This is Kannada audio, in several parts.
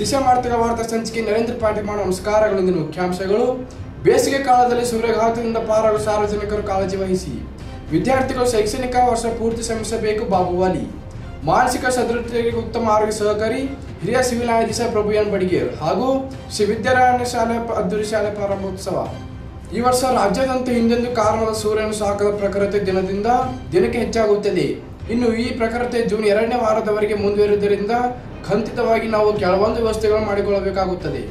ಶಿಷ್ಯಮಾರ್ಥಿಕ ವಾರ್ತಾ ಸಂಚಿಕೆ ನರೇಂದ್ರ ಪಾಟೀಲ್ ಮಾಡೋ ನಮಸ್ಕಾರಗಳಿಂದ ಮುಖ್ಯಾಂಶಗಳು ಬೇಸಿಗೆ ಕಾಲದಲ್ಲಿ ಸೂರ್ಯಘಾತದಿಂದ ಪಾರಾಗುವ ಸಾರ್ವಜನಿಕರು ಕಾಳಜಿ ವಹಿಸಿ ವಿದ್ಯಾರ್ಥಿಗಳು ಶೈಕ್ಷಣಿಕ ವರ್ಷ ಪೂರ್ತಿ ಶ್ರಮಿಸಬೇಕು ಬಾಬುವಾಲಿ ಮಾನಸಿಕ ಸದೃಢತೆಗೆ ಉತ್ತಮ ಆರೋಗ್ಯ ಸಹಕಾರಿ ಹಿರಿಯ ಸಿವಿಲ್ ನ್ಯಾಯಾಧೀಶ ಪ್ರಭು ಎನ್ ಬಡಿಗೇರ್ ಹಾಗೂ ಶ್ರೀ ವಿದ್ಯಾರಾಯಣ ಶಾಲೆ ಅದ್ದೂರಿ ಶಾಲೆ ಪ್ರಾರಂಭೋತ್ಸವ ಈ ವರ್ಷ ರಾಜ್ಯಾದ್ಯಂತ ಹಿಂದೆಂದೂ ಕಾರಣದ ಸೂರ್ಯನ ಶಾಖದ ಪ್ರಖರತೆ ದಿನದಿಂದ ದಿನಕ್ಕೆ ಹೆಚ್ಚಾಗುತ್ತದೆ ಇನ್ನು ಈ ಪ್ರಖರತೆ ಜೂನ್ ಎರಡನೇ ವಾರದವರೆಗೆ ಮುಂದುವರಿಯುವುದರಿಂದ ಖಂಡಿತವಾಗಿ ನಾವು ಕೆಲವೊಂದು ವ್ಯವಸ್ಥೆಗಳನ್ನು ಮಾಡಿಕೊಳ್ಳಬೇಕಾಗುತ್ತದೆ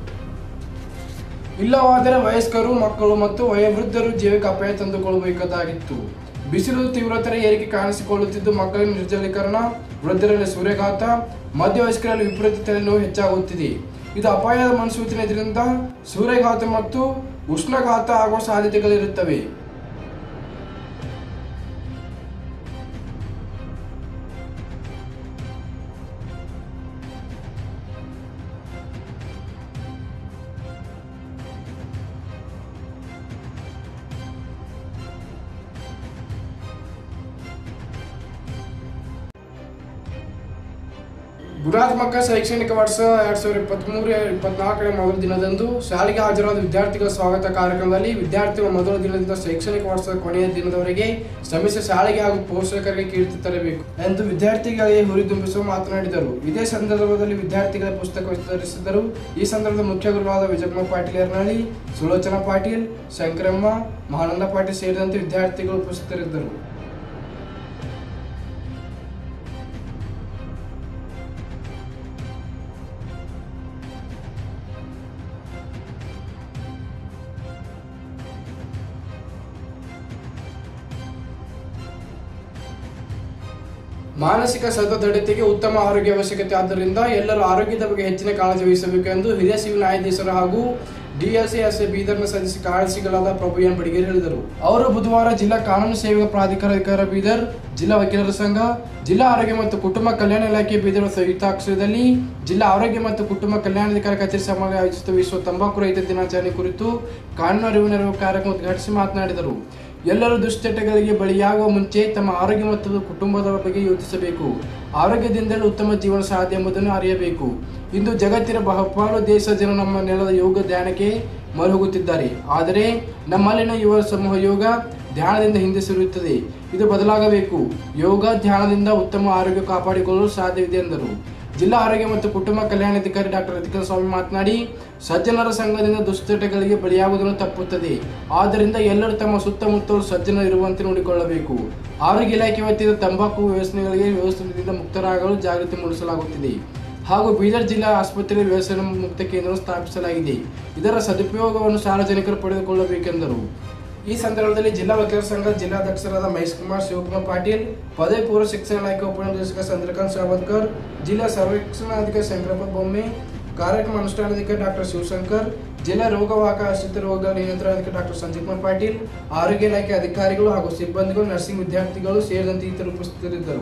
ಇಲ್ಲವಾದರೆ ವಯಸ್ಕರು ಮಕ್ಕಳು ಮತ್ತು ವಯೋವೃದ್ಧರು ಜೀವಕ್ಕೆ ಅಪಾಯ ತಂದುಕೊಳ್ಳಬೇಕಾಗಿತ್ತು ಬಿಸಿಲು ತೀವ್ರತರ ಏರಿಕೆ ಕಾಣಿಸಿಕೊಳ್ಳುತ್ತಿದ್ದು ಮಕ್ಕಳಿನ ನಿರ್ಜಲೀಕರಣ ವೃದ್ಧರಲ್ಲಿ ಸೂರ್ಯಘಾತ ಮಧ್ಯವಯಸ್ಕರಲ್ಲಿ ವಿಪರೀತ ತಲೆನೋವು ಹೆಚ್ಚಾಗುತ್ತಿದೆ ಇದು ಅಪಾಯದ ಮುನ್ಸೂಚನೆ ಇದರಿಂದ ಸೂರ್ಯಘಾತ ಮತ್ತು ಉಷ್ಣಘಾತ ಆಗುವ ಸಾಧ್ಯತೆಗಳಿರುತ್ತವೆ ಗುಣಾತ್ಮಕ ಶೈಕ್ಷಣಿಕ ವರ್ಷ ಎರಡ್ ಸಾವಿರದ ಇಪ್ಪತ್ಮೂರು ಇಪ್ಪತ್ನಾಲ್ಕನೇ ಮೊದಲ ದಿನದಂದು ಶಾಲೆಗೆ ಹಾಜರಾದ ವಿದ್ಯಾರ್ಥಿಗಳ ಸ್ವಾಗತ ಕಾರ್ಯಕ್ರಮದಲ್ಲಿ ವಿದ್ಯಾರ್ಥಿಗಳು ಮೊದಲ ದಿನದಿಂದ ಶೈಕ್ಷಣಿಕ ವರ್ಷದ ಕೊನೆಯ ದಿನದವರೆಗೆ ಶ್ರಮಿಸಿ ಶಾಲೆಗೆ ಹಾಗೂ ಪೋಷಕರಿಗೆ ಕೀರ್ತಿ ತರಬೇಕು ಎಂದು ವಿದ್ಯಾರ್ಥಿಗಳಿಗೆ ಹುರಿದುಂಬಿಸುವ ಮಾತನಾಡಿದರು ಇದೇ ಸಂದರ್ಭದಲ್ಲಿ ವಿದ್ಯಾರ್ಥಿಗಳ ಪುಸ್ತಕ ವಿತರಿಸಿದರು ಈ ಸಂದರ್ಭದ ಮುಖ್ಯ ಗುರುವಾದ ವಿಜಯಕುಮಾರ್ ಪಾಟೀಲ್ ಯರ್ನಳ್ಳಿ ಸುಲೋಚನಾ ಪಾಟೀಲ್ ಶಂಕರಮ್ಮ ಮಹಾನಂದ ಪಾಟೀಲ್ ಸೇರಿದಂತೆ ವಿದ್ಯಾರ್ಥಿಗಳು ಉಪಸ್ಥಿತರಿದ್ದರು ಮಾನಸಿಕ ಸದೃಢತೆಗೆ ಉತ್ತಮ ಆರೋಗ್ಯ ಅವಶ್ಯಕತೆ ಆದ್ದರಿಂದ ಎಲ್ಲರೂ ಆರೋಗ್ಯದ ಬಗ್ಗೆ ಹೆಚ್ಚಿನ ಕಾಳಜಿ ವಹಿಸಬೇಕು ಎಂದು ಹಿರಿಯ ಸಿವಿಲ್ ನ್ಯಾಯಾಧೀಶರು ಹಾಗೂ ಡಿಎಸ್ಎಸ್ ಬೀದರ್ನ ಸದಸ್ಯ ಕಾರ್ಯದರ್ಶಿಗಳಾದ ಪ್ರಭು ಎನ್ ಬಡಿಗೇರ್ ಹೇಳಿದರು ಅವರು ಬುಧವಾರ ಜಿಲ್ಲಾ ಕಾನೂನು ಸೇವೆಗಳ ಪ್ರಾಧಿಕಾರ ಅಧಿಕಾರ ಬೀದರ್ ಜಿಲ್ಲಾ ವಕೀಲರ ಸಂಘ ಜಿಲ್ಲಾ ಆರೋಗ್ಯ ಮತ್ತು ಕುಟುಂಬ ಕಲ್ಯಾಣ ಇಲಾಖೆ ಬೀದರ್ ಸಂಯುಕ್ತಾಕ್ಷರದಲ್ಲಿ ಜಿಲ್ಲಾ ಆರೋಗ್ಯ ಮತ್ತು ಕುಟುಂಬ ಕಲ್ಯಾಣಾಧಿಕಾರಿ ಕಚೇರಿ ಸಮಾವೇಶ ಆಯೋಜಿಸಿದ ವಿಶ್ವ ತಂಬಾಕು ರಹಿತ ದಿನಾಚರಣೆ ಕುರಿತು ಕಾನೂನು ಅರಿವು ನೆರವು ಕಾರ್ಯಕ್ರಮ ಉದ್ಘಾಟಿಸಿ ಮಾತನಾಡಿದರು ಎಲ್ಲರೂ ದುಶ್ಚಟಗಳಿಗೆ ಬಲಿಯಾಗುವ ಮುಂಚೆ ತಮ್ಮ ಆರೋಗ್ಯ ಮತ್ತು ಕುಟುಂಬದ ಬಗ್ಗೆ ಯೋಚಿಸಬೇಕು ಆರೋಗ್ಯದಿಂದಲೇ ಉತ್ತಮ ಜೀವನ ಸಾಧ್ಯ ಎಂಬುದನ್ನು ಅರಿಯಬೇಕು ಇಂದು ಜಗತ್ತಿನ ಬಹುಪಾಲು ದೇಶ ಜನ ನಮ್ಮ ನೆಲದ ಯೋಗ ಧ್ಯಾನಕ್ಕೆ ಮರುಗುತ್ತಿದ್ದಾರೆ ಆದರೆ ನಮ್ಮಲ್ಲಿನ ಯುವ ಸಮೂಹ ಯೋಗ ಧ್ಯಾನದಿಂದ ಹಿಂದೆ ಸರಿಯುತ್ತದೆ ಇದು ಬದಲಾಗಬೇಕು ಯೋಗ ಧ್ಯಾನದಿಂದ ಉತ್ತಮ ಆರೋಗ್ಯ ಕಾಪಾಡಿಕೊಳ್ಳಲು ಸಾಧ್ಯವಿದೆ ಎಂದರು ಜಿಲ್ಲಾ ಆರೋಗ್ಯ ಮತ್ತು ಕುಟುಂಬ ಕಲ್ಯಾಣಾಧಿಕಾರಿ ಡಾಕ್ಟರ್ ರತಿಕಾ ಸ್ವಾಮಿ ಮಾತನಾಡಿ ಸಜ್ಜನರ ಸಂಘದಿಂದ ದುಶ್ಚಟಗಳಿಗೆ ಬಲಿಯಾಗುವುದನ್ನು ತಪ್ಪುತ್ತದೆ ಆದ್ದರಿಂದ ಎಲ್ಲರೂ ತಮ್ಮ ಸುತ್ತಮುತ್ತಲು ಸಜ್ಜನರು ಇರುವಂತೆ ನೋಡಿಕೊಳ್ಳಬೇಕು ಆರೋಗ್ಯ ಇಲಾಖೆ ವತಿಯಿಂದ ತಂಬಾಕು ವ್ಯಸನಗಳಿಗೆ ವ್ಯವಸ್ಥೆಯಿಂದ ಮುಕ್ತರಾಗಲು ಜಾಗೃತಿ ಮೂಡಿಸಲಾಗುತ್ತಿದೆ ಹಾಗೂ ಬೀದರ್ ಜಿಲ್ಲಾ ಆಸ್ಪತ್ರೆಯಲ್ಲಿ ವ್ಯಸನ ಮುಕ್ತ ಕೇಂದ್ರ ಸ್ಥಾಪಿಸಲಾಗಿದೆ ಇದರ ಸದುಪಯೋಗವನ್ನು ಸಾರ್ವಜನಿಕರು ಪಡೆದುಕೊಳ್ಳಬೇಕೆಂದರು ಈ ಸಂದರ್ಭದಲ್ಲಿ ಜಿಲ್ಲಾ ವಕೀಲರ ಸಂಘ ಜಿಲ್ಲಾಧ್ಯಕ್ಷರಾದ ಮಹೇಶ್ ಕುಮಾರ್ ಶಿವಕುಮಾರ್ ಪಾಟೀಲ್ ಪದವಿ ಪೂರ್ವ ಶಿಕ್ಷಣ ಇಲಾಖೆ ಉಪನಿರ್ದೇಶಕ ಚಂದ್ರಕಾಂತ್ ಶಾವತ್ಕರ್ ಜಿಲ್ಲಾ ಸರ್ವೇಕ್ಷಣಾಧಿಕಾರಿ ಶಂಕರಪ್ಪ ಬೊಮ್ಮೆ ಕಾರ್ಯಕ್ರಮ ಅನುಷ್ಠಾನಾಧಿಕಾರಿ ಡಾಕ್ಟರ್ ಶಿವಶಂಕರ್ ಜಿಲ್ಲಾ ರೋಗವಾಹಕ ಆಶ್ರಿತ ರೋಗ ನಿಯಂತ್ರಣಾಧಿಕಾರಿ ಡಾಕ್ಟರ್ ಸಂಜೀವ್ ಕುಮಾರ್ ಪಾಟೀಲ್ ಆರೋಗ್ಯ ಇಲಾಖೆ ಅಧಿಕಾರಿಗಳು ಹಾಗೂ ಸಿಬ್ಬಂದಿಗಳು ನರ್ಸಿಂಗ್ ವಿದ್ಯಾರ್ಥಿಗಳು ಸೇರಿದಂತೆ ಇತರರು ಉಪಸ್ಥಿತರಿದ್ದರು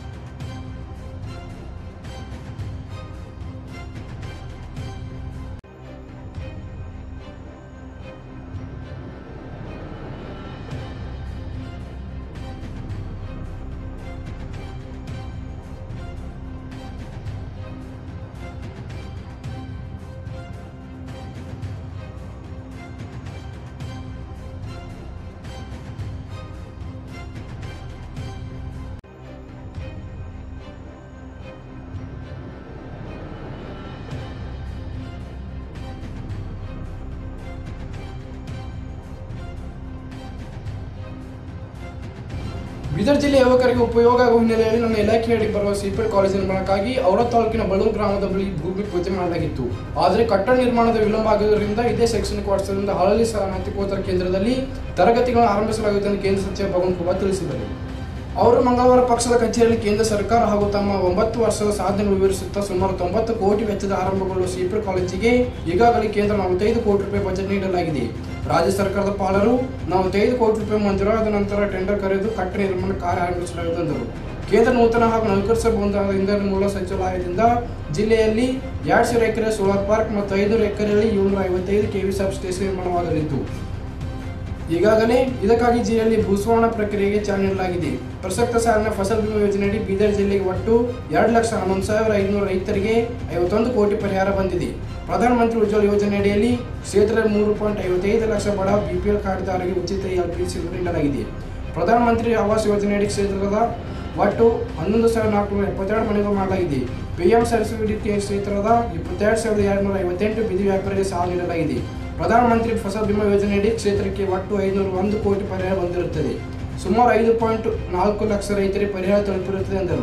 ಬೀದರ್ ಜಿಲ್ಲೆ ಯುವಕರಿಗೆ ಉಪಯೋಗ ಆಗುವ ಹಿನ್ನೆಲೆಯಲ್ಲಿ ನನ್ನ ಇಲಾಖೆಯಡಿ ಬರುವ ಸಿಪೆಟ್ ಕಾಲೇಜ್ ನಿರ್ಮಾಣಕ್ಕಾಗಿ ಔರ ತಾಲೂಕಿನ ಬಳ್ಳೂರು ಗ್ರಾಮದ ಬಳಿ ಭೂಮಿ ಪೂಜೆ ಮಾಡಲಾಗಿತ್ತು ಆದರೆ ಕಟ್ಟಡ ನಿರ್ಮಾಣದ ವಿಳಂಬ ಆಗಿರುವುದರಿಂದ ಇದೇ ಶೈಕ್ಷಣಿಕ ವರ್ಷದಿಂದ ಹಳಲಿ ಸ್ನಾತಕೋತ್ತರ ಕೇಂದ್ರದಲ್ಲಿ ತರಗತಿಗಳನ್ನು ಆರಂಭಿಸಲಾಗುತ್ತದೆ ಎಂದು ಕೇಂದ್ರ ಸಚಿವ ಭಗವಂತ ಖುಬಾ ತಿಳಿಸಿದರು ಅವರು ಮಂಗಳವಾರ ಪಕ್ಷದ ಕಚೇರಿಯಲ್ಲಿ ಕೇಂದ್ರ ಸರ್ಕಾರ ಹಾಗೂ ತಮ್ಮ ಒಂಬತ್ತು ವರ್ಷದ ಸಾಧನೆ ವಿವರಿಸುತ್ತಾ ಸುಮಾರು ತೊಂಬತ್ತು ಕೋಟಿ ವೆಚ್ಚದ ಆರಂಭಗೊಳ್ಳುವ ಸಿಪೆಟ್ ಕಾಲೇಜಿಗೆ ಈಗಾಗಲೇ ಕೇಂದ್ರ ನಲವತ್ತೈದು ಕೋಟಿ ರೂಪಾಯಿ ಬಜೆಟ್ ನೀಡಲಾಗಿದೆ ರಾಜ್ಯ ಸರ್ಕಾರದ ಪಾಲರು ನಲವತ್ತೈದು ಕೋಟಿ ರೂಪಾಯಿ ಮಂಜೂರಾದ ನಂತರ ಟೆಂಡರ್ ಕರೆದು ಕಟ್ಟಡ ನಿರ್ಮಾಣ ಕಾರ್ಯ ಆರಂಭಿಸಲಾಗಿದೆ ಎಂದರು ಕೇಂದ್ರ ನೂತನ ಹಾಗೂ ನವೀಕರಿಸಬಹುದಾದ ಇಂಧನ ಮೂಲ ಸಚಿವಾಲಯದಿಂದ ಜಿಲ್ಲೆಯಲ್ಲಿ ಎರಡು ಸಾವಿರ ಎಕರೆ ಸೋಲಾರ್ ಪಾರ್ಕ್ ಮತ್ತು ಐನೂರು ಎಕರೆಯಲ್ಲಿ ಏಳ್ನೂರ ಐವತ್ತೈದು ಕೆವಿ ಸಬ್ ಸ್ಟೇಷನ್ ನಿರ್ಮಾಣವಾಗಲಿದ್ದು ಈಗಾಗಲೇ ಇದಕ್ಕಾಗಿ ಜಿಲ್ಲೆಯಲ್ಲಿ ಭೂಸ್ವಾಮನ ಪ್ರಕ್ರಿಯೆಗೆ ಚಾಲನೆ ನೀಡಲಾಗಿದೆ ಪ್ರಸಕ್ತ ಸಾಲಿನ ಫಸಲ್ ಬಿಮಾ ಯೋಜನೆಯಡಿ ಬೀದರ್ ಜಿಲ್ಲೆಗೆ ಒಟ್ಟು ಎರಡು ಲಕ್ಷ ಹನ್ನೊಂದು ಸಾವಿರ ಐದುನೂರು ರೈತರಿಗೆ ಐವತ್ತೊಂದು ಕೋಟಿ ಪರಿಹಾರ ಬಂದಿದೆ ಪ್ರಧಾನಮಂತ್ರಿ ಉಜ್ವಲ ಯೋಜನೆಯಡಿಯಲ್ಲಿ ಕ್ಷೇತ್ರದ ಮೂರು ಪಾಯಿಂಟ್ ಐವತ್ತೈದು ಲಕ್ಷ ಬಡ ಬಿಪಿಎಲ್ ಕಾರ್ಡ್ದಾರರಿಗೆ ಉಚಿತ ಎಲ್ಪಿಜಿ ಸಿಲಿಂಡರ್ ನೀಡಲಾಗಿದೆ ಪ್ರಧಾನಮಂತ್ರಿ ಆವಾಸ್ ಯೋಜನೆಯಡಿ ಕ್ಷೇತ್ರದ ಒಟ್ಟು ಹನ್ನೊಂದು ಸಾವಿರದ ನಾಲ್ಕುನೂರ ಎಪ್ಪತ್ತೆರಡು ಮನೆಗಳು ಮಾಡಲಾಗಿದೆ ಪಿಎಂ ಸಬ್ಸಿಡಿ ಕ್ಷೇತ್ರದ ಇಪ್ಪತ್ತೆರಡು ಸಾವಿರದ ಎರಡುನೂರ ಐವತ್ತೆಂಟು ಬೀದಿ ವ್ಯಾಪಾರಿಗೆ ಸಾಲ ನೀಡಲಾಗಿದೆ ಪ್ರಧಾನಮಂತ್ರಿ ಫಸಲ್ ಬಿಮಾ ಯೋಜನೆಯಡಿ ಕ್ಷೇತ್ರಕ್ಕೆ ಒಟ್ಟು ಐನೂರ ಒಂದು ಕೋಟಿ ಪರಿಹಾರ ಬಂದಿರುತ್ತದೆ ಸುಮಾರು ಐದು ಪಾಯಿಂಟ್ ನಾಲ್ಕು ಲಕ್ಷ ರೈತರಿಗೆ ಪರಿಹಾರ ತಲುಪಿರುತ್ತದೆ ಎಂದರು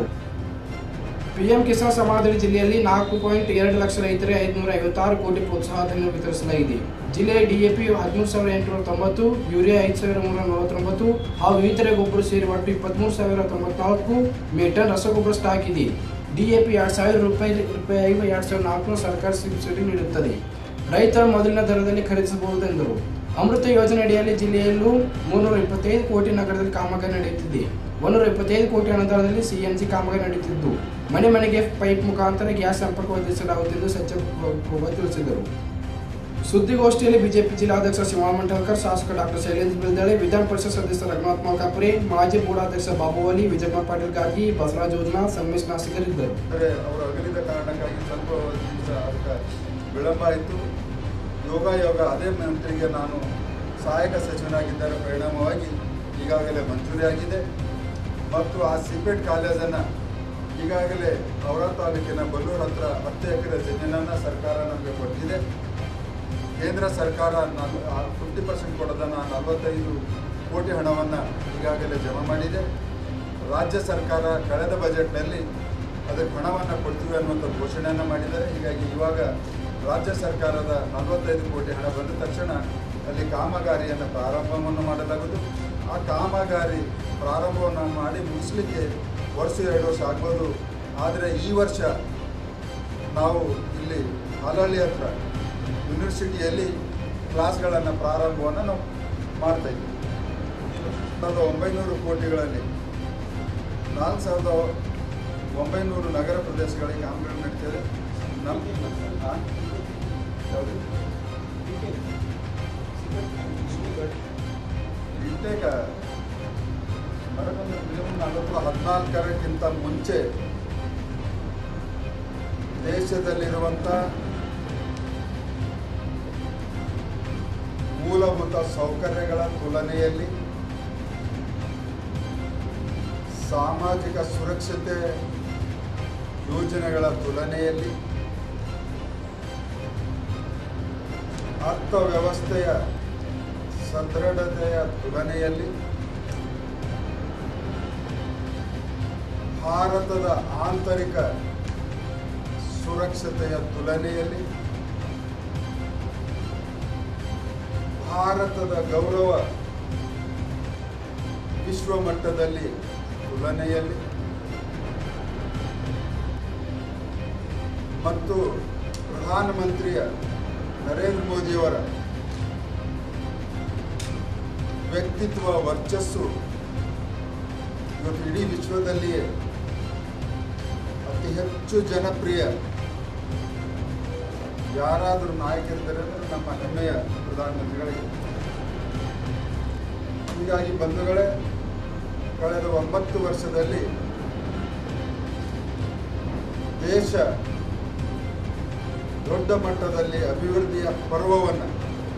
ಪಿಎಂ ಕಿಸಾನ್ ಸಮಾನದಲ್ಲಿ ಜಿಲ್ಲೆಯಲ್ಲಿ ನಾಲ್ಕು ಪಾಯಿಂಟ್ ಎರಡು ಲಕ್ಷ ರೈತರಿಗೆ ಐದುನೂರ ಐವತ್ತಾರು ಕೋಟಿ ಪ್ರೋತ್ಸಾಹಧನ ವಿತರಿಸಲಾಗಿದೆ ಜಿಲ್ಲೆಯ ಡಿಎಪಿ ಹದಿಮೂರು ಸಾವಿರದ ಎಂಟುನೂರ ತೊಂಬತ್ತು ಯೂರಿಯಾ ಐದು ಸಾವಿರ ಮುನ್ನೂರ ನಲವತ್ತೊಂಬತ್ತು ಹಾಗೂ ಇತರೆ ಗೊಬ್ಬರ ಸೇರಿ ಒಟ್ಟು ಇಪ್ಪತ್ತ್ಮೂರು ಸಾವಿರ ತೊಂಬತ್ನಾಲ್ಕು ಮೆಟನ್ ರಸಗೊಬ್ಬರ ಸ್ಟಾಕ್ ಇದೆ ಡಿಎಪಿ ಎರಡು ಸಾವಿರ ರೂಪಾಯಿ ರೂಪಾಯಿ ಎರಡು ಸಾವಿರದ ನಾಲ್ಕುನೂರು ಸರ್ಕಾರ ಸಬ್ಸಿಡಿ ನೀಡುತ್ತದೆ ರೈತರು ಮೊದಲಿನ ದರದಲ್ಲಿ ಖರೀದಿಸಬಹುದು ಎಂದರು ಅಮೃತ ಯೋಜನೆ ಅಡಿಯಲ್ಲಿ ಜಿಲ್ಲೆಯಲ್ಲೂ ಮುನ್ನೂರ ಇಪ್ಪತ್ತೈದು ಕೋಟಿ ನಗರದಲ್ಲಿ ಕಾಮಗಾರಿ ನಡೆಯುತ್ತಿದೆ ಒಂದೂರ ಇಪ್ಪತ್ತೈದು ಕೋಟಿ ಅನುದಾನದಲ್ಲಿ ಸಿಎನ್ಜಿ ಕಾಮಗಾರಿ ನಡೆಯುತ್ತಿದ್ದು ಮನೆ ಮನೆಗೆ ಪೈಪ್ ಮುಖಾಂತರ ಗ್ಯಾಸ್ ಸಂಪರ್ಕ ಒದಗಿಸಲಾಗುತ್ತಿದ್ದು ಸಚಿವ ಪ್ರಭು ತಿಳಿಸಿದರು ಸುದ್ದಿಗೋಷ್ಠಿಯಲ್ಲಿ ಬಿಜೆಪಿ ಜಿಲ್ಲಾಧ್ಯಕ್ಷ ಶಿವಮಂಟಲ್ಕರ್ ಶಾಸಕ ಡಾಕ್ಟರ್ ಶೈಲೇಂದ್ರ ಬಿಲ್ದಳೆ ವಿಧಾನ ಪರಿಷತ್ ಸದಸ್ಯ ರಘುನಾಥ್ ಮಾಲ್ಕಾಪುರೆ ಮಾಜಿ ಬೋರ್ಡಾಧ್ಯಕ್ಷ ಬಾಬುವಲಿ ವಿಜಯಕುಮಾರ್ ಪಾಟೀಲ್ ಗಾರ್ಗಿ ಬಸವರಾಜ್ ಯೋಜನಾ ಸಂಗಮೇಶ್ ನಾಸಿಕರಿದ್ದರು ಅಂದರೆ ಅವರು ಅಗಲಿದ ಕಾರಣಕ್ಕಾಗಿ ಸ್ವಲ್ಪ ದಿವಸ ಅದಕ್ಕೆ ವಿಳಂಬ ಆಯಿತು ಯೋಗ ಯೋಗ ಅದೇ ಮಂತ್ರಿಗೆ ನಾನು ಸಹಾಯಕ ಸಚಿವನಾಗಿದ್ದರ ಪರಿಣಾಮವಾಗಿ ಈಗಾಗಲೇ ಮಂಜೂರಿಯಾಗಿದೆ ಮತ್ತು ಆ ಸಿಪೆಟ್ ಕಾಲೇಜನ್ನು ಈಗಾಗಲೇ ಔರ ತಾಲೂಕಿನ ಬಲ್ಲೂರು ಹತ್ರ ಹತ್ತು ಎಕರೆ ಜಮೀನನ್ನು ಸರ್ಕಾರ ನಮಗೆ ಕೊಟ್ಟಿದೆ ಕೇಂದ್ರ ಸರ್ಕಾರ ಫಿಫ್ಟಿ ಪರ್ಸೆಂಟ್ ಕೊಡೋದನ್ನು ನಲವತ್ತೈದು ಕೋಟಿ ಹಣವನ್ನು ಈಗಾಗಲೇ ಜಮಾ ಮಾಡಿದೆ ರಾಜ್ಯ ಸರ್ಕಾರ ಕಳೆದ ಬಜೆಟ್ನಲ್ಲಿ ಅದಕ್ಕೆ ಹಣವನ್ನು ಕೊಡ್ತೀವಿ ಅನ್ನುವಂಥ ಘೋಷಣೆಯನ್ನು ಮಾಡಿದ್ದಾರೆ ಹೀಗಾಗಿ ಇವಾಗ ರಾಜ್ಯ ಸರ್ಕಾರದ ನಲವತ್ತೈದು ಕೋಟಿ ಹಣ ಬಂದ ತಕ್ಷಣ ಅಲ್ಲಿ ಕಾಮಗಾರಿಯನ್ನು ಪ್ರಾರಂಭವನ್ನು ಮಾಡಲಾಗುವುದು ಆ ಕಾಮಗಾರಿ ಪ್ರಾರಂಭವನ್ನು ಮಾಡಿ ಮುಗಿಸ್ಲಿಕ್ಕೆ ವರ್ಷ ಎರಡು ವರ್ಷ ಆಗ್ಬೋದು ಆದರೆ ಈ ವರ್ಷ ನಾವು ಇಲ್ಲಿ ಹಾಲಹಳ್ಳಿ ಹತ್ರ ಯೂನಿವರ್ಸಿಟಿಯಲ್ಲಿ ಕ್ಲಾಸ್ಗಳನ್ನು ಪ್ರಾರಂಭವನ್ನು ನಾವು ಮಾಡ್ತಾ ಇದ್ದೀವಿ ಸಾವಿರದ ಒಂಬೈನೂರು ಕೋಟಿಗಳಲ್ಲಿ ನಾಲ್ಕು ಸಾವಿರದ ಒಂಬೈನೂರು ನಗರ ಪ್ರದೇಶಗಳಿಗೆ ಕಾಮಗಾರಿ ನಡೀತಿದೆ ನಮ್ಮ ಆ? ಯಾವುದು? ಇಂಟೇಕ ಮರಗೊಂದು ಮಿನಿಮಮ್ ನಲವತ್ತು ಹದಿನಾಲ್ಕರಕ್ಕಿಂತ ಮುಂಚೆ ದೇಶದಲ್ಲಿರುವಂಥ ಮೂಲಭೂತ ಸೌಕರ್ಯಗಳ ತುಲನೆಯಲ್ಲಿ ಸಾಮಾಜಿಕ ಸುರಕ್ಷತೆ ಯೋಜನೆಗಳ ತುಲನೆಯಲ್ಲಿ ಅರ್ಥವ್ಯವಸ್ಥೆಯ ಸದೃಢತೆಯ ತುಲನೆಯಲ್ಲಿ ಭಾರತದ ಆಂತರಿಕ ಸುರಕ್ಷತೆಯ ತುಲನೆಯಲ್ಲಿ ಭಾರತದ ಗೌರವ ವಿಶ್ವ ಮಟ್ಟದಲ್ಲಿ ತುಲನೆಯಲ್ಲಿ ಮತ್ತು ಪ್ರಧಾನಮಂತ್ರಿಯ ನರೇಂದ್ರ ಮೋದಿಯವರ ವ್ಯಕ್ತಿತ್ವ ವರ್ಚಸ್ಸು ಇವತ್ತು ಇಡೀ ವಿಶ್ವದಲ್ಲಿಯೇ ಅತಿ ಹೆಚ್ಚು ಜನಪ್ರಿಯ ಯಾರಾದರೂ ನಾಯಕರಿದ್ದಾರೆ ಅಂದರೆ ನಮ್ಮ ಹೆಮ್ಮೆಯ ಪ್ರಧಾನಮಂತ್ರಿಗಳಿಗೆ ಹೀಗಾಗಿ ಬಂಧುಗಳೇ ಕಳೆದ ಒಂಬತ್ತು ವರ್ಷದಲ್ಲಿ ದೇಶ ದೊಡ್ಡ ಮಟ್ಟದಲ್ಲಿ ಅಭಿವೃದ್ಧಿಯ ಪರ್ವವನ್ನು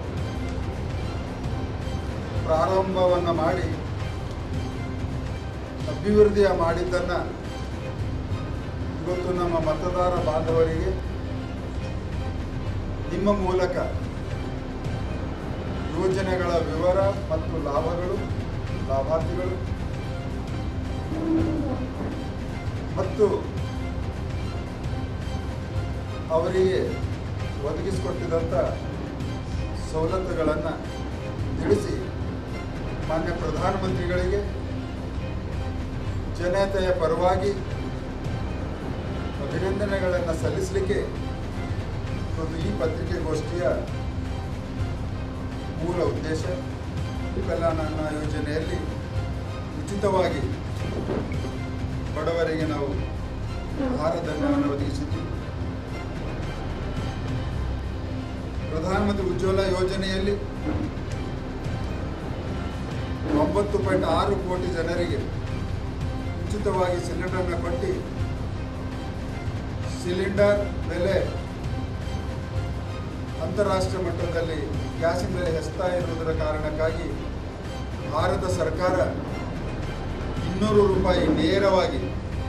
ಪ್ರಾರಂಭವನ್ನು ಮಾಡಿ ಅಭಿವೃದ್ಧಿಯ ಮಾಡಿದ್ದನ್ನು ಇವತ್ತು ನಮ್ಮ ಮತದಾರ ಬಾಂಧವರಿಗೆ ನಿಮ್ಮ ಮೂಲಕ ಯೋಜನೆಗಳ ವಿವರ ಮತ್ತು ಲಾಭಗಳು ಲಾಭಾರ್ಥಿಗಳು ಮತ್ತು ಅವರಿಗೆ ಒದಗಿಸಿಕೊಟ್ಟಿದಂಥ ಸವಲತ್ತುಗಳನ್ನು ತಿಳಿಸಿ ಮಾನ್ಯ ಪ್ರಧಾನಮಂತ್ರಿಗಳಿಗೆ ಜನತೆಯ ಪರವಾಗಿ ಅಭಿನಂದನೆಗಳನ್ನು ಸಲ್ಲಿಸಲಿಕ್ಕೆ ಒಂದು ಈ ಪತ್ರಿಕೆಗೋಷ್ಠಿಯ ಮೂಲ ಉದ್ದೇಶ ಕಲ್ಯಾಣ ಅನ್ನ ಯೋಜನೆಯಲ್ಲಿ ಉಚಿತವಾಗಿ ಬಡವರಿಗೆ ನಾವು ಆಹಾರ ಧಾನ್ಯವನ್ನು ಒದಗಿಸಿದ್ದೀವಿ ಪ್ರಧಾನಮಂತ್ರಿ ಉಜ್ವಲ ಯೋಜನೆಯಲ್ಲಿ ಒಂಬತ್ತು ಪಾಯಿಂಟ್ ಆರು ಕೋಟಿ ಜನರಿಗೆ ಉಚಿತವಾಗಿ ಸಿಲಿಂಡರ್ನ ಕೊಟ್ಟು ಸಿಲಿಂಡರ್ ಬೆಲೆ ಅಂತಾರಾಷ್ಟ್ರೀಯ ಮಟ್ಟದಲ್ಲಿ ಗ್ಯಾಸಿನ ಬೆಲೆ ಹೆಚ್ಚುತ್ತಾ ಇರುವುದರ ಕಾರಣಕ್ಕಾಗಿ ಭಾರತ ಸರ್ಕಾರ ಇನ್ನೂರು ರೂಪಾಯಿ ನೇರವಾಗಿ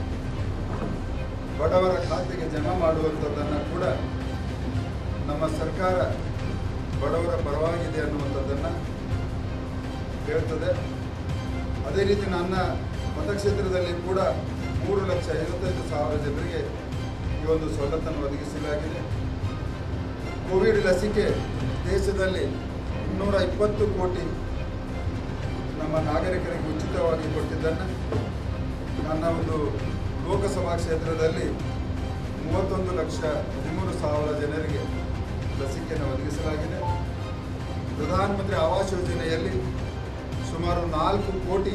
ಬಡವರ ಖಾತೆಗೆ ಜಮಾ ಮಾಡುವಂಥದ್ದನ್ನು ಕೂಡ ನಮ್ಮ ಸರ್ಕಾರ ಬಡವರ ಪರವಾಗಿದೆ ಅನ್ನುವಂಥದ್ದನ್ನು ಹೇಳ್ತದೆ ಅದೇ ರೀತಿ ನನ್ನ ಮತಕ್ಷೇತ್ರದಲ್ಲಿ ಕೂಡ ಮೂರು ಲಕ್ಷ ಐವತ್ತೈದು ಸಾವಿರ ಜನರಿಗೆ ಈ ಒಂದು ಸವಲತ್ತನ್ನು ಒದಗಿಸಲಾಗಿದೆ ಕೋವಿಡ್ ಲಸಿಕೆ ದೇಶದಲ್ಲಿ ಇನ್ನೂರ ಇಪ್ಪತ್ತು ಕೋಟಿ ನಮ್ಮ ನಾಗರಿಕರಿಗೆ ಉಚಿತವಾಗಿ ಕೊಟ್ಟಿದ್ದನ್ನು ನನ್ನ ಒಂದು ಲೋಕಸಭಾ ಕ್ಷೇತ್ರದಲ್ಲಿ ಮೂವತ್ತೊಂದು ಲಕ್ಷ ಹದಿಮೂರು ಸಾವಿರ ಜನರಿಗೆ ಲಸಿಕೆಯನ್ನು ಒದಗಿಸಲಾಗಿದೆ ಪ್ರಧಾನಮಂತ್ರಿ ಆವಾಸ್ ಯೋಜನೆಯಲ್ಲಿ ಸುಮಾರು ನಾಲ್ಕು ಕೋಟಿ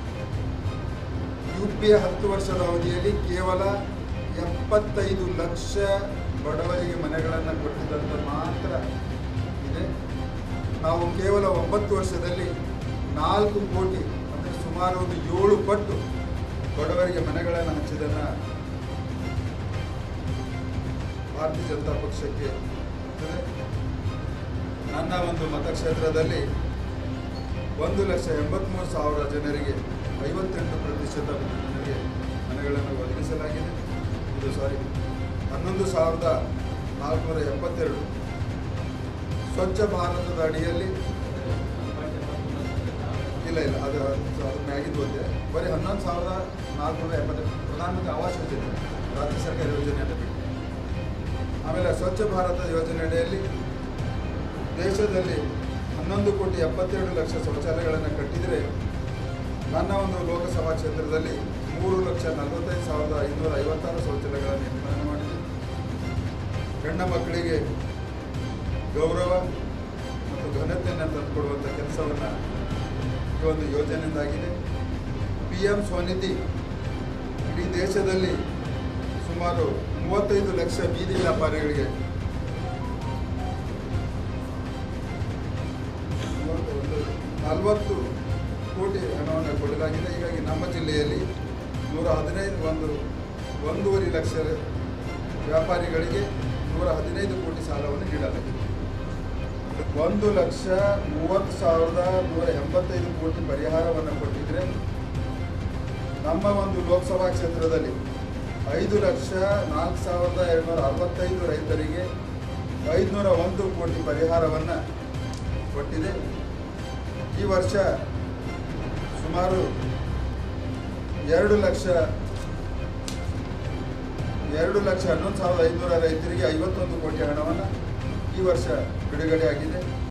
ಯು ಪಿ ಎ ಹತ್ತು ವರ್ಷದ ಅವಧಿಯಲ್ಲಿ ಕೇವಲ ಎಪ್ಪತ್ತೈದು ಲಕ್ಷ ಬಡವರಿಗೆ ಮನೆಗಳನ್ನು ಕೊಟ್ಟಿದ್ದಂತ ಮಾತ್ರ ಇದೆ ನಾವು ಕೇವಲ ಒಂಬತ್ತು ವರ್ಷದಲ್ಲಿ ನಾಲ್ಕು ಕೋಟಿ ಅಂದರೆ ಸುಮಾರು ಒಂದು ಏಳು ಪಟ್ಟು ಬಡವರಿಗೆ ಮನೆಗಳನ್ನು ಹಂಚಿದ್ದನ್ನು ಭಾರತೀಯ ಜನತಾ ಪಕ್ಷಕ್ಕೆ ಇದೆ. ನನ್ನ ಒಂದು ಮತಕ್ಷೇತ್ರದಲ್ಲಿ ಒಂದು ಲಕ್ಷ ಎಂಬತ್ತ್ಮೂರು ಸಾವಿರ ಜನರಿಗೆ ಐವತ್ತೆಂಟು ಪ್ರತಿಶತ ಜನರಿಗೆ ಮನೆಗಳನ್ನು ಒದಗಿಸಲಾಗಿದೆ ಇದು ಸಾರಿ ಹನ್ನೊಂದು ಸಾವಿರದ ನಾಲ್ಕುನೂರ ಎಪ್ಪತ್ತೆರಡು ಸ್ವಚ್ಛ ಭಾರತದ ಅಡಿಯಲ್ಲಿ ಇಲ್ಲ ಇಲ್ಲ ಅದು ಅದು ಅದು ಮ್ಯಾಗಿದ್ದು ಹೋದೆ ಬರೀ ಹನ್ನೊಂದು ಸಾವಿರದ ನಾಲ್ಕುನೂರ ಎಪ್ಪತ್ತೆರಡು ಪ್ರಧಾನಮಂತ್ರಿ ಆವಾಸ್ ಯೋಜನೆ ರಾಜ್ಯ ಸರ್ಕಾರ ಯೋಜನೆ ಅಂತ ಬಿಟ್ಟು ಆಮೇಲೆ ಸ್ವಚ್ಛ ಭಾರತ ಯೋಜನೆ ಅಡಿಯಲ್ಲಿ ದೇಶದಲ್ಲಿ ಹನ್ನೊಂದು ಕೋಟಿ ಎಪ್ಪತ್ತೆರಡು ಲಕ್ಷ ಶೌಚಾಲಯಗಳನ್ನು ಕಟ್ಟಿದರೆ ನನ್ನ ಒಂದು ಲೋಕಸಭಾ ಕ್ಷೇತ್ರದಲ್ಲಿ ಮೂರು ಲಕ್ಷ ನಲವತ್ತೈದು ಸಾವಿರದ ಐನೂರ ಐವತ್ತಾರು ಶೌಚಾಲಯಗಳನ್ನು ನಿರ್ಮಾಣ ಮಾಡಿದೆ ಹೆಣ್ಣು ಮಕ್ಕಳಿಗೆ ಗೌರವ ಮತ್ತು ಘನತೆಯನ್ನು ತಂದುಕೊಡುವಂಥ ಕೆಲಸವನ್ನು ಈ ಒಂದು ಯೋಜನೆಯಿಂದಾಗಿದೆ ಪಿ ಎಂ ಸ್ವನಿಧಿ ಇಡೀ ದೇಶದಲ್ಲಿ ಸುಮಾರು ಮೂವತ್ತೈದು ಲಕ್ಷ ಬೀದಿ ವ್ಯಾಪಾರಿಗಳಿಗೆ ಒಂದು ನಲವತ್ತು ಕೋಟಿ ಹಣವನ್ನು ಕೊಡಲಾಗಿದೆ ಹೀಗಾಗಿ ನಮ್ಮ ಜಿಲ್ಲೆಯಲ್ಲಿ ನೂರ ಹದಿನೈದು ಒಂದು ಒಂದೂವರೆ ಲಕ್ಷ ವ್ಯಾಪಾರಿಗಳಿಗೆ ನೂರ ಹದಿನೈದು ಕೋಟಿ ಸಾಲವನ್ನು ನೀಡಲಾಗಿದೆ ಒಂದು ಲಕ್ಷ ಮೂವತ್ತು ಸಾವಿರದ ನೂರ ಎಂಬತ್ತೈದು ಕೋಟಿ ಪರಿಹಾರವನ್ನು ಕೊಟ್ಟಿದ್ರೆ ನಮ್ಮ ಒಂದು ಲೋಕಸಭಾ ಕ್ಷೇತ್ರದಲ್ಲಿ ಐದು ಲಕ್ಷ ನಾಲ್ಕು ಸಾವಿರದ ಎರಡುನೂರ ಅರವತ್ತೈದು ರೈತರಿಗೆ ಐದುನೂರ ಒಂದು ಕೋಟಿ ಪರಿಹಾರವನ್ನು ಕೊಟ್ಟಿದೆ ಈ ವರ್ಷ ಸುಮಾರು ಎರಡು ಲಕ್ಷ ಎರಡು ಲಕ್ಷ ಹನ್ನೊಂದು ಸಾವಿರದ ಐದುನೂರ ರೈತರಿಗೆ ಐವತ್ತೊಂದು ಕೋಟಿ ಹಣವನ್ನು ಈ ವರ್ಷ ಬಿಡುಗಡೆ ಆಗಿದೆ